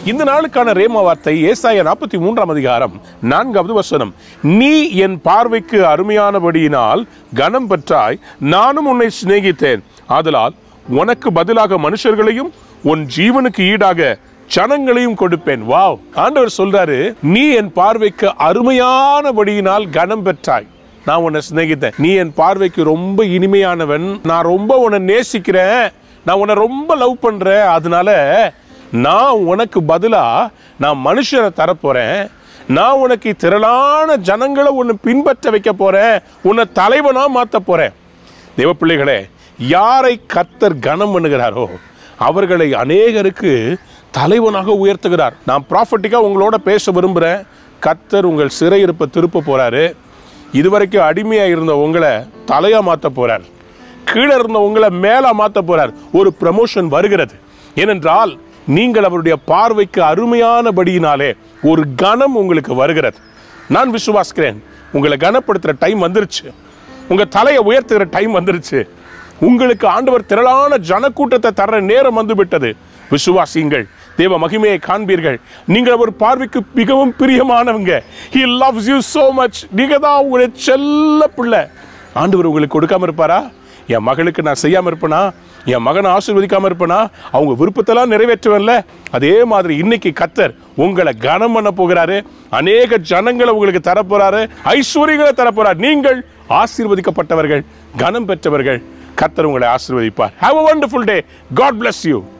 இந்த நாளுக்கான ரேம வார்த்தை ஏசாய நாற்பத்தி மூன்றாம் அதிகாரம் நான்காவது வசனம் நீ என் பார்வைக்கு அருமையானபடியினால் கனம் பெற்றாய் நானும் உன்னை சிநேகித்தேன் ஆதலால் உனக்கு பதிலாக மனுஷர்களையும் உன் ஜீவனுக்கு ஈடாக ஜனங்களையும் கொடுப்பேன் வாவ் ஆண்டவர் சொல்றாரு நீ என் பார்வைக்கு அருமையானபடியினால் கனம் பெற்றாய் நான் உன்னை சிநேகித்தேன் நீ என் பார்வைக்கு ரொம்ப இனிமையானவன் நான் ரொம்ப உன்னை நேசிக்கிறேன் நான் உன்னை ரொம்ப லவ் பண்றேன் அதனால நான் உனக்கு பதிலா நான் மனுஷனை தரப்போறேன் நான் உனக்கு திரளான ஜனங்களை உன்னை பின்பற்ற வைக்க போறேன் உன்னை தலைவனா மாத்த போறேன் தேவ பிள்ளைகளே யாரை கர்த்தர் கனம் பண்ணுகிறாரோ அவர்களை அநேகருக்கு தலைவனாக உயர்த்துகிறார் நான் ப்ராஃபட்டிக்காக உங்களோட பேச விரும்புகிறேன் கர்த்தர் உங்கள் சிறையிருப்பை திருப்ப போறாரு இதுவரைக்கும் அடிமையாக இருந்த உங்களை தலையா மாற்ற போறார் கீழே இருந்த உங்களை மேல மாற்ற போறார் ஒரு ப்ரமோஷன் வருகிறது ஏனென்றால் நீங்கள் அவருடைய பார்வைக்கு அருமையானபடியினாலே ஒரு கனம் உங்களுக்கு வருகிறது நான் விசுவாசிக்கிறேன் உங்களை கனப்படுத்துற டைம் வந்துருச்சு உங்க தலையை உயர்த்துகிற டைம் வந்துருச்சு உங்களுக்கு ஆண்டவர் திரளான ஜனக்கூட்டத்தை தர்ற நேரம் வந்து விட்டது விசுவாசியுங்கள் தேவ மகிமையை காண்பீர்கள் நீங்கள் ஒரு பார்வைக்கு மிகவும் பிரியமானவங்க he loves you so much நீங்க தான் உங்களுடைய செல்ல பிள்ளை ஆண்டவர் உங்களுக்கு கொடுக்காம இருப்பாரா என் மகளுக்கு நான் செய்யாம இருப்பேனா என் மகனை ஆசீர்வதிக்காம இருப்பேனா அவங்க விருப்பத்தெல்லாம் நிறைவேற்றுவேன்ல அதே மாதிரி இன்னைக்கு கத்தர் உங்களை கனம் பண்ண போகிறாரு அநேக ஜனங்களை உங்களுக்கு தரப்போறாரு ஐஸ்வர்யங்களை தரப்போறார் நீங்கள் ஆசீர்வதிக்கப்பட்டவர்கள் கனம் பெற்றவர்கள் கத்தர் உங்களை ஆசீர்வதிப்பார் have a wonderful day god bless you